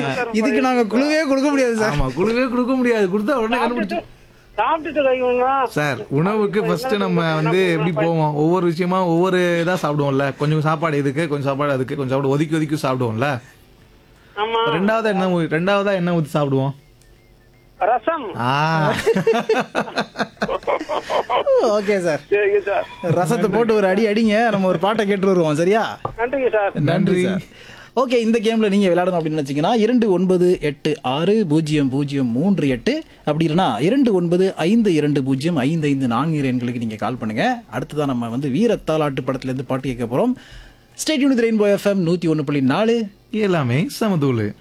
இதுக்கு நாங்க குழுவே கொடுக்க முடியாது சார் ஆமா குழுவே கொடுக்க முடியாது கொடுத்தா உடனே கண்டுபிடிச்சு சாப்பிட்டுட்டு கைங்க சார் உணவுக்கு ஃபர்ஸ்ட் நம்ம வந்து எப்படி போவோம் ஒவ்வொரு விஷயமா ஒவ்வொரு இதா சாப்பிடுவோம்ல கொஞ்சம் சாப்பாடு இதுக்கு கொஞ்சம் சாப்பாடு அதுக்கு கொஞ்சம் சாப்பாடு ஒதுக்கி ஒதுக்கி சாப்பிடுவோம்ல ஆமா ரெண்டாவது என்ன ஊ- ரெண்டாவதா என்ன ஊத்தி சாப்பிடுவோம் ரசம் ஆ ஓகே சார் சரிங்க சார் ரசத்தை போட்டு ஒரு அடி அடிங்க நம்ம ஒரு பாட்டை கேட்டு வருவோம் சரியா நன்றிங்க சார் நன்றி சார் ஓகே இந்த கேம்ல நீங்க விளையாடணும் அப்படின்னு நினைச்சீங்கன்னா இரண்டு ஒன்பது எட்டு ஆறு பூஜ்ஜியம் பூஜ்ஜியம் மூன்று எட்டு அப்படி இல்லைன்னா இரண்டு ஒன்பது ஐந்து இரண்டு பூஜ்ஜியம் ஐந்து ஐந்து நான்கு எண்களுக்கு நீங்க கால் பண்ணுங்க அடுத்ததான் நம்ம வந்து வீரத்தாலாட்டு படத்துல இருந்து பாட்டு கேட்க போறோம் ஸ்டேட் யூனிட் ரெயின்போ எஃப்எம் நூத்தி ஒன்று புள்ளி நாலு எல்லாமே சமதூளு